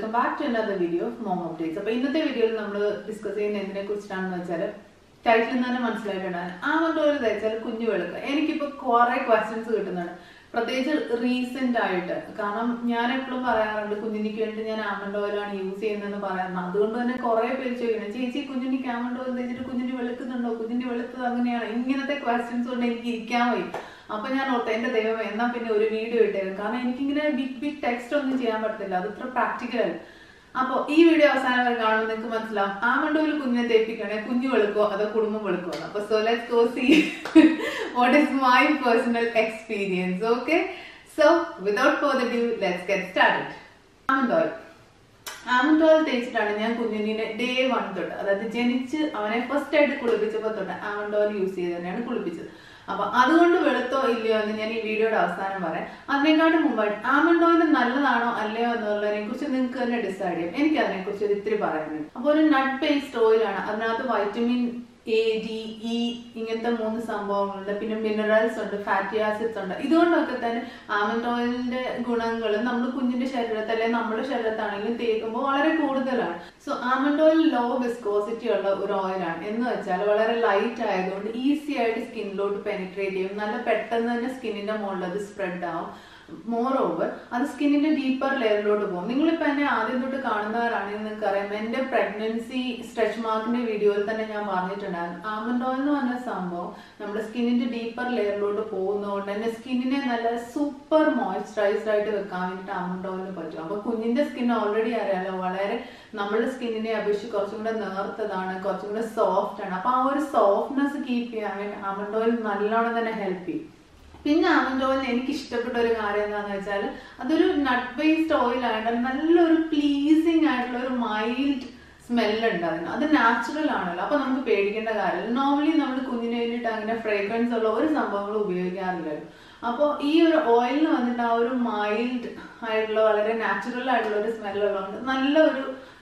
welcome back to another video of mom updates അപ്പൊ ഇന്നത്തെ വീഡിയോയിൽ നമ്മൾ ഡിസ്കസ് ചെയ്യുന്ന എന്തിനെ കുറിച്ചിട്ടാണെന്ന് വെച്ചാൽ ടൈറ്റിൽ നിന്ന് തന്നെ മനസ്സിലായിട്ടുണ്ടാകും ആമണ്ട് ഓയിൽ തയ്ച്ചാൽ കുഞ്ഞു വെളുക്കുക എനിക്കിപ്പോ കുറെ ക്വസ്റ്റ്യൻസ് കിട്ടുന്നുണ്ട് പ്രത്യേകിച്ച് റീസെന്റ് ആയിട്ട് കാരണം ഞാൻ എപ്പോഴും പറയാറുണ്ട് കുഞ്ഞിനിക്ക് വേണ്ടി ഞാൻ ആമണ്ട് ഓയിലാണ് യൂസ് ചെയ്യുന്നതെന്ന് പറയാറുണ്ട് അതുകൊണ്ട് തന്നെ കുറെ പേര് ചോദിക്കണം ചേച്ചി കുഞ്ഞിനിക്ക് ആമണ്ട് ഓയിൽ തയ്ച്ചിട്ട് കുഞ്ഞിന് വെളുക്കുന്നുണ്ടോ കുഞ്ഞിന് വെളുത്തത് അങ്ങനെയാണ് ഇങ്ങനത്തെ ക്വസ്റ്റ്യൻസ് കൊണ്ട് എനിക്ക് ഇരിക്കാൻ വയ്യ അപ്പൊ ഞാൻ ഓർത്ത് എന്റെ ദൈവം എന്നാ പിന്നെ ഒരു വീഡിയോ ഇട്ടേരും കാരണം എനിക്കിങ്ങനെ ബിഗ് ബിഗ് ടെക്സ്റ്റ് ഒന്നും ചെയ്യാൻ പറ്റത്തില്ല അത് ഇത്ര പ്രാക്ടിക്കൽ അല്ല അപ്പൊ ഈ വീഡിയോ അവസാനം വരെ കാണുമ്പോൾ നിങ്ങൾക്ക് മനസ്സിലാവും ആ മണ്ടൂരിൽ കുഞ്ഞിനെ തേപ്പിക്കണേ കുഞ്ഞു വെളുക്കോ അതോ കുടുംബം വെളുക്കോ അപ്പൊ so let's go see what is my personal experience okay so without for due let's get started almond oil almond oil തേച്ചിട്ടാണ് ഞാൻ കുഞ്ഞിനെ ഡേ വൺ തൊട്ട് അതായത് ജനിച്ച് അവനെ ഫസ്റ്റ് ആയിട്ട് കുളിപ്പിച്ചപ്പോൾ തൊട്ട് ആമണ്ട് ഓയിൽ യൂസ് ചെയ്ത് തന്നെയാണ് കുളിപ്പിച്ചത് അപ്പൊ അതുകൊണ്ട് വെളുത്തോ ഇല്ലയോ എന്ന് ഞാൻ ഈ വീഡിയോയുടെ അവസാനം പറയാം അതിനെക്കാട്ടും മുമ്പായിട്ട് ആമണ്ട് ഓയിൽ നല്ലതാണോ അല്ലയോ എന്നുള്ളതിനെ കുറിച്ച് നിങ്ങൾക്ക് തന്നെ ഡിസൈഡ് ചെയ്യാം എനിക്ക് അതിനെ കുറിച്ച് ഒരു ഇത്തിരി പറയാനുണ്ട് അപ്പോൾ ഒരു നട്ട് ബേസ്ഡ് ഓയിലാണ് അതിനകത്ത് വൈറ്റമിൻ എ ഡി ഇ ഇങ്ങനത്തെ മൂന്ന് സംഭവങ്ങളുണ്ട് പിന്നെ മിനറൽസ് ഉണ്ട് ഫാറ്റി ആസിഡ്സ് ഉണ്ട് ഇതുകൊണ്ടൊക്കെ തന്നെ ആമണ്ട് ഓയിലിന്റെ ഗുണങ്ങൾ നമ്മൾ കുഞ്ഞിന്റെ ശരീരത്തിൽ അല്ലെങ്കിൽ നമ്മുടെ ശരീരത്താണെങ്കിലും തേക്കുമ്പോൾ വളരെ കൂടുതലാണ് so almond oil low viscosity ഉള്ള ഒരു ഓയിലാണ് എന്ന് വെച്ചാൽ വളരെ ലൈറ്റ് ആയതുകൊണ്ട് ഈസി ആയിട്ട് സ്കിന്നിലോട്ട് പെനിട്രേറ്റ് ചെയ്യും നല്ല പെട്ടെന്ന് തന്നെ സ്കിന്നിന്റെ മുകളിൽ അത് സ്പ്രെഡ് ആവും മോർ ഓവർ അത് സ്കിന്നിന്റെ ഡീപ്പർ ലെയറിലോട്ട് പോകും നിങ്ങളിപ്പോ എന്നെ ആദ്യം തൊട്ട് കാണുന്നവരാണെങ്കിൽ നിങ്ങൾക്ക് അറിയാം എന്റെ പ്രഗ്നൻസി സ്ട്രെച്ച് മാർക്കിന്റെ വീഡിയോയിൽ തന്നെ ഞാൻ പറഞ്ഞിട്ടുണ്ടായിരുന്നു ആമണ്ട് ഓയിൽ എന്ന് പറഞ്ഞ സംഭവം നമ്മുടെ സ്കിന്നിന്റെ ഡീപ്പർ ലെയറിലോട്ട് പോകുന്നതുകൊണ്ട് തന്നെ സ്കിന്നിനെ നല്ല സൂപ്പർ മോയ്സ്ചറൈസ്ഡ് ആയിട്ട് വെക്കാൻ വേണ്ടിയിട്ട് ആമണ്ട് ഓയിലിന് പറ്റും അപ്പൊ കുഞ്ഞിന്റെ സ്കിൻ ഓൾറെഡി അറിയാലോ വളരെ നമ്മുടെ സ്കിന്നിനെ അപേക്ഷിച്ച് കുറച്ചും കൂടെ നേർത്തതാണ് കുറച്ചും കൂടെ സോഫ്റ്റ് ആണ് അപ്പൊ ആ ഒരു സോഫ്റ്റ്നെസ് കീപ്പ് ചെയ്യാൻ വേണ്ടി ആമണ്ട് ഓയിൽ നല്ലോണം തന്നെ ഹെൽപ്പ് ചെയ്യും പിന്നെ ആമണ്ട് ഓയിൽ എനിക്ക് ഇഷ്ടപ്പെട്ട ഒരു കാര്യം എന്താണെന്ന് വെച്ചാൽ അതൊരു നട്ട് ബേസ്ഡ് ഓയിൽ ആയിട്ട് നല്ലൊരു പ്ലീസിങ് ആയിട്ടുള്ള ഒരു മൈൽഡ് സ്മെല്ലുണ്ട് അതിന് അത് നാച്ചുറൽ ആണല്ലോ അപ്പൊ നമുക്ക് പേടിക്കേണ്ട കാര്യമില്ല നോർമലി നമ്മൾ കുഞ്ഞിന് വേണ്ടിയിട്ട് അങ്ങനെ ഫ്രേഗ്രൻസ് ഉള്ള ഒരു സംഭവങ്ങളും ഉപയോഗിക്കാറില്ലല്ലോ അപ്പോൾ ഈ ഒരു ഓയിലിന് വന്നിട്ട് ആ ഒരു മൈൽഡ് ആയിട്ടുള്ള വളരെ നാച്ചുറൽ ആയിട്ടുള്ള ഒരു സ്മെല്ലുള്ളതുകൊണ്ട് നല്ലൊരു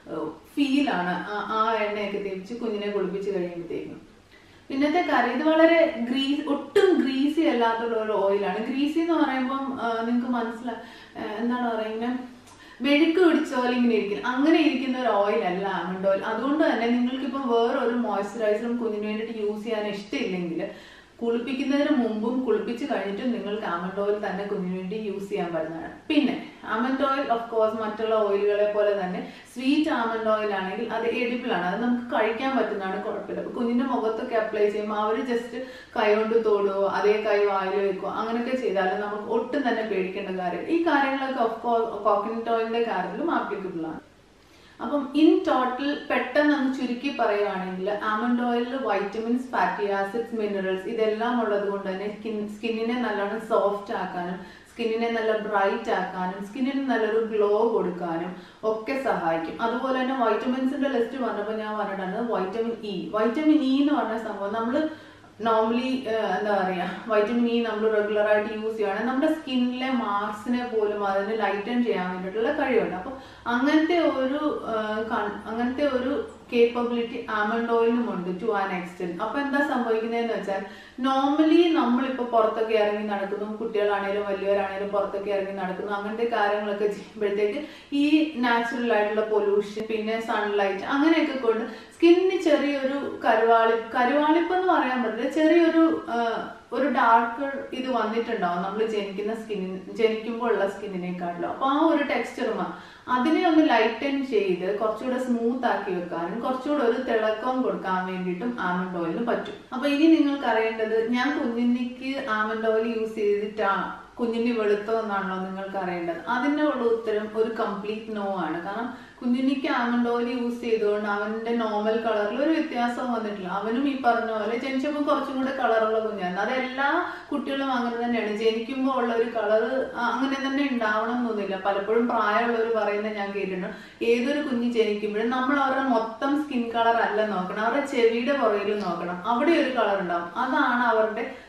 ഫീലാണ് ആ എണ്ണയൊക്കെ തേപ്പിച്ച് കുഞ്ഞിനെ കുളിപ്പിച്ച് കഴിയുമ്പോഴത്തേക്കും പിന്നത്തെ കാര്യം ഇത് വളരെ ഗ്രീസ് ഒട്ടും ഗ്രീസി അല്ലാത്തുള്ള ഒരു ഓയിലാണ് ഗ്രീസി എന്ന് പറയുമ്പം നിങ്ങൾക്ക് മനസ്സിലാ എന്താണ് പറയുന്നത് മെഴുക്ക് പിടിച്ച പോലെ ഇങ്ങനെ ഇരിക്കും അങ്ങനെ ഇരിക്കുന്ന ഒരു ഓയിൽ അല്ല ആമണ്ട് ഓയിൽ അതുകൊണ്ട് തന്നെ നിങ്ങൾക്കിപ്പം വേറൊരു മോയ്സ്ചറൈസറും കുഞ്ഞിന് വേണ്ടിയിട്ട് യൂസ് ചെയ്യാൻ ഇഷ്ടമില്ലെങ്കിൽ കുളിപ്പിക്കുന്നതിന് മുമ്പും കുളിപ്പിച്ച് കഴിഞ്ഞിട്ടും നിങ്ങൾക്ക് ആമണ്ട് ഓയിൽ തന്നെ കുഞ്ഞിന് വേണ്ടി യൂസ് ചെയ്യാൻ പറ്റുന്നതാണ് പിന്നെ ആമണ്ട് ഓയിൽ ഓഫ് കോഴ്സ് മറ്റുള്ള ഓയിലുകളെ പോലെ തന്നെ സ്വീറ്റ് ആമണ്ട് ഓയിൽ ആണെങ്കിൽ അത് എഡിബിൾ ആണ് അത് നമുക്ക് കഴിക്കാൻ പറ്റുന്നതാണ് കുഴപ്പമില്ല അപ്പൊ കുഞ്ഞിന്റെ മുഖത്തൊക്കെ അപ്ലൈ ചെയ്യുമ്പോൾ അവർ ജസ്റ്റ് കൈ കൊണ്ട് തോടുകയോ അതേ കൈ വായിൽ വെക്കുകയോ അങ്ങനെയൊക്കെ ചെയ്താലും നമുക്ക് ഒട്ടും തന്നെ പേടിക്കേണ്ട കാര്യം ഈ കാര്യങ്ങളൊക്കെ ഓഫ് കോഴ്സ് കോക്കനട്ട് ഓയിലിന്റെ കാര്യത്തിലും ആപ്ലിക്കബിൾ ആണ് അപ്പം ഇൻ ടോട്ടൽ പെട്ടെന്ന് അങ്ങ് ചുരുക്കി പറയുവാണെങ്കിൽ ആമണ്ട് ഓയിലിൽ വൈറ്റമിൻസ് ഫാറ്റി ആസിഡ്സ് മിനറൽസ് ഇതെല്ലാം ഉള്ളത് കൊണ്ട് തന്നെ സ്കിൻ സ്കിന്നിനെ നല്ലോണം സോഫ്റ്റ് ആക്കാനും സ്കിന്നിനെ നല്ല ബ്രൈറ്റ് ആക്കാനും സ്കിന്നിന് നല്ലൊരു ഗ്ലോ കൊടുക്കാനും ഒക്കെ സഹായിക്കും അതുപോലെ തന്നെ വൈറ്റമിൻസിന്റെ ലിസ്റ്റ് പറഞ്ഞപ്പോൾ ഞാൻ പറഞ്ഞിട്ടുണ്ട് വൈറ്റമിൻ ഇ വൈറ്റമിൻ ഇ എന്ന് പറഞ്ഞ സംഭവം നമ്മൾ നോർമലി എന്താ പറയുക വൈറ്റമിൻ ഇ നമ്മൾ റെഗുലർ ആയിട്ട് യൂസ് ചെയ്യുകയാണെങ്കിൽ നമ്മുടെ സ്കിന്നിലെ മാർക്സിനെ പോലും അതിന് ലൈറ്റൻ ചെയ്യാൻ വേണ്ടിയിട്ടുള്ള കഴിവുണ്ട് അപ്പോൾ അങ്ങനത്തെ ഒരു അങ്ങനത്തെ ഒരു കേപ്പബിലിറ്റി ആമണ്ട് ഓയിലും ഉണ്ട് ടു ആൻ എക്സ്റ്റെന്റ് അപ്പൊ എന്താ സംഭവിക്കുന്നതെന്ന് വെച്ചാൽ നോർമലി നമ്മളിപ്പോ പുറത്തൊക്കെ ഇറങ്ങി നടക്കുന്നു കുട്ടികളാണേലും വലിയവരാണേലും പുറത്തൊക്കെ ഇറങ്ങി നടക്കുന്നു അങ്ങനത്തെ കാര്യങ്ങളൊക്കെ ചെയ്യുമ്പോഴത്തേക്ക് ഈ നാച്ചുറൽ ആയിട്ടുള്ള പൊല്യൂഷൻ പിന്നെ സൺലൈറ്റ് അങ്ങനെയൊക്കെ കൊണ്ട് സ്കിന്നിന് ചെറിയൊരു കരുവാളി കരുവാളിപ്പ് എന്ന് പറയാൻ പറ്റില്ല ചെറിയൊരു ഒരു ഡാർക്ക് ഇത് വന്നിട്ടുണ്ടാവും നമ്മൾ ജനിക്കുന്ന സ്കിന്നിന് ജനിക്കുമ്പോൾ ഉള്ള സ്കിന്നിനെക്കാട്ടിലും അപ്പൊ ആ ഒരു ടെക്സ്ചറുമാണ് അതിനെ ഒന്ന് ലൈറ്റൻ ചെയ്ത് കുറച്ചുകൂടെ സ്മൂത്ത് ആക്കി വെക്കാനും കുറച്ചുകൂടെ ഒരു തിളക്കം കൊടുക്കാൻ വേണ്ടിയിട്ടും ആമണ്ട് ഓയിലിന് പറ്റും അപ്പൊ ഇനി നിങ്ങൾക്ക് അറിയേണ്ടത് ഞാൻ കുഞ്ഞിനിക്ക് ആമണ്ട് ഓയിൽ യൂസ് ചെയ്തിട്ടാ കുഞ്ഞിന് വെളുത്തോ എന്നാണല്ലോ നിങ്ങൾക്ക് അറിയേണ്ടത് അതിൻ്റെ ഉള്ള ഉത്തരം ഒരു കംപ്ലീറ്റ് നോ ആണ് കാരണം കുഞ്ഞിനിക്ക് ആമണ്ട് ഓയിൽ യൂസ് ചെയ്തുകൊണ്ട് അവന്റെ നോർമൽ കളറിൽ ഒരു വ്യത്യാസവും വന്നിട്ടില്ല അവനും ഈ പറഞ്ഞ പോലെ ജനിച്ചപ്പോൾ കുറച്ചും കൂടെ കളറുള്ള കുഞ്ഞാണ് അത് എല്ലാ കുട്ടികളും അങ്ങനെ തന്നെയാണ് ജനിക്കുമ്പോൾ ഉള്ള ഒരു കളറ് അങ്ങനെ തന്നെ ഉണ്ടാവണം എന്നൊന്നുമില്ല പലപ്പോഴും പ്രായമുള്ളവർ പറയുന്നത് ഞാൻ കേട്ടിട്ടുണ്ട് ഏതൊരു കുഞ്ഞ് ജനിക്കുമ്പോഴും നമ്മൾ അവരുടെ മൊത്തം സ്കിൻ കളർ അല്ല നോക്കണം അവരുടെ ചെവിയുടെ പുറകിൽ നോക്കണം അവിടെ ഒരു കളർ ഉണ്ടാവും അതാണ് അവരുടെ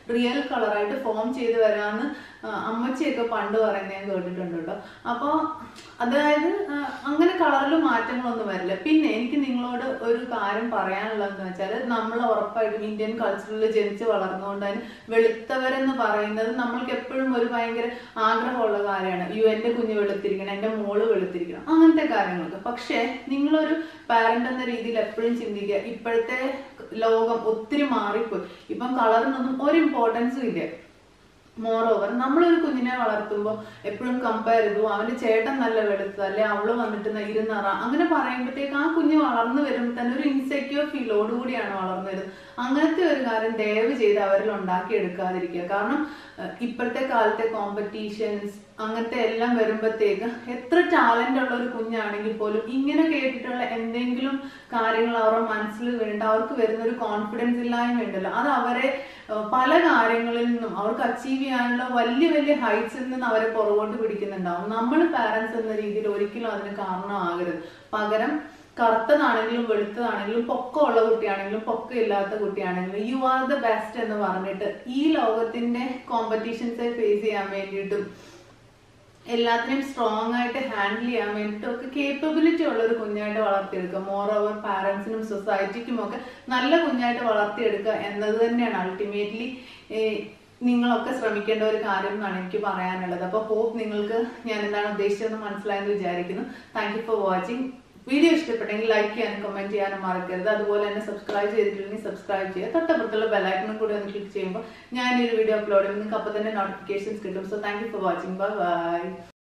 റിയൽ കളറായിട്ട് ഫോം ചെയ്ത് വരാമെന്ന് ആ, അമ്മച്ചിയൊക്കെ പണ്ട് പറയുന്നത് ഞാൻ കേട്ടിട്ടുണ്ട് കേട്ടോ അപ്പോൾ അതായത് ആ, അങ്ങനെ കളറിൽ മാറ്റങ്ങളൊന്നും വരില്ല പിന്നെ എനിക്ക് നിങ്ങളോട് ഒരു കാര്യം പറയാനുള്ളതെന്ന് വെച്ചാൽ നമ്മൾ ഉറപ്പായിട്ടും ഇന്ത്യൻ കൾച്ചറിൽ ജനിച്ച് വളർന്നുകൊണ്ട് തന്നെ വെളുത്തവരെന്ന് പറയുന്നത് നമ്മൾക്ക് എപ്പോഴും ഒരു ഭയങ്കര ആഗ്രഹമുള്ള കാര്യമാണ് യു എൻ്റെ കുഞ്ഞ് വെളുത്തിരിക്കണം എൻ്റെ മോള് വെളുത്തിരിക്കണം അങ്ങനത്തെ കാര്യങ്ങളൊക്കെ പക്ഷേ നിങ്ങളൊരു പാരന്റ് എന്ന രീതിയിൽ എപ്പോഴും ചിന്തിക്കുക ഇപ്പോഴത്തെ ലോകം ഒത്തിരി മാറിപ്പോയി ഇപ്പം കളറിനൊന്നും ഒരു ഇമ്പോർട്ടൻസും ഇല്ല മോർ ഓവർ നമ്മളൊരു കുഞ്ഞിനെ വളർത്തുമ്പോൾ എപ്പോഴും കമ്പയർ ചെയ്തു അവന്റെ ചേട്ടൻ നല്ല വെളുത്തത് അല്ലെ അവള് വന്നിട്ട് ന- ഇരുന്നറ അങ്ങനെ പറയുമ്പോഴത്തേക്ക് ആ കുഞ്ഞ് വളർന്നു വരുമ്പോൾ തന്നെ ഒരു ഇൻസെക്യൂർ ഫീലോടുകൂടിയാണ് വളർന്നു വരുന്നത് അങ്ങനത്തെ ഒരു കാര്യം ദയവ് ചെയ്ത് അവരിൽ ഉണ്ടാക്കി എടുക്കാതിരിക്കുക കാരണം ഏഹ്, ഇപ്പോഴത്തെ കാലത്തെ കോമ്പറ്റീഷൻസ് അങ്ങനത്തെ എല്ലാം വരുമ്പോഴത്തേക്ക് എത്ര ടാലന്റ് ഉള്ള ഒരു കുഞ്ഞാണെങ്കിൽ പോലും ഇങ്ങനെ കേട്ടിട്ടുള്ള എന്തെങ്കിലും കാര്യങ്ങൾ അവരുടെ മനസ്സിൽ വേണ്ട അവർക്ക് വരുന്ന ഒരു കോൺഫിഡൻസ് ഇല്ലായ്മ ഉണ്ടല്ലോ അത് അവരെ ഏഹ്, പല കാര്യങ്ങളിൽ നിന്നും അവർക്ക് അച്ചീവ് ചെയ്യാനുള്ള വലിയ വലിയ ഹൈറ്റ്സിൽ നിന്ന് അവരെ പുറകോട്ട് പിടിക്കുന്നുണ്ടാവും നമ്മൾ പാരന്റ്സ് എന്ന രീതിയിൽ ഒരിക്കലും അതിന് കാരണമാകരുത് പകരം കറുത്തതാണെങ്കിലും വെളുത്തതാണെങ്കിലും പൊക്കമുള്ള കുട്ടിയാണെങ്കിലും പൊക്കം ഇല്ലാത്ത കുട്ടിയാണെങ്കിലും യു ആർ ദ ബെസ്റ്റ് എന്ന് പറഞ്ഞിട്ട് ഈ ലോകത്തിന്റെ കോമ്പറ്റീഷൻസ് ഫേസ് ചെയ്യാൻ വേണ്ടിയിട്ടും എല്ലാത്തിനെയും സ്ട്രോങ് ആയിട്ട് ഹാൻഡിൽ ചെയ്യാൻ വേണ്ടിയിട്ടും ഒക്കെ കേപ്പബിലിറ്റി ഉള്ള ഒരു കുഞ്ഞായിട്ട് വളർത്തിയെടുക്കുക മോർ ഓവർ പാരന്റ്സിനും സൊസൈറ്റിക്കും ഒക്കെ നല്ല കുഞ്ഞായിട്ട് വളർത്തിയെടുക്കുക എന്നത് തന്നെയാണ് അൾട്ടിമേറ്റ്ലി നിങ്ങളൊക്കെ ശ്രമിക്കേണ്ട ഒരു കാര്യം എന്നാണ് എനിക്ക് പറയാനുള്ളത് അപ്പോൾ ഹോപ്പ് നിങ്ങൾക്ക് ഞാൻ എന്താണ് ഉദ്ദേശിച്ചതെന്ന് മനസ്സിലായെന്ന് വിചാരിക്കുന്നു thank you for watching video ഇഷ്ടപ്പെട്ടെങ്കിൽ ലൈക്ക് ചെയ്യാനും കമന്റ് ചെയ്യാനും മറക്കരുത് അതുപോലെ തന്നെ സബ്സ്ക്രൈബ് ചെയ്തിട്ടില്ലെങ്കിൽ സബ്സ്ക്രൈബ് ചെയ്യുക തൊട്ടപ്പുറത്തുള്ള ബെലൈക്കണും കൂടി ഒന്ന് ക്ലിക്ക് ചെയ്യുമ്പോൾ ഞാൻ ഈ ഒരു വീഡിയോ അപ്ലോഡ് ചെയ്യുമ്പോൾ നിങ്ങൾക്ക് അപ്പോൾ തന്നെ നോട്ടിഫിക്കേഷൻസ് കിട്ടും so thank you for watching bye by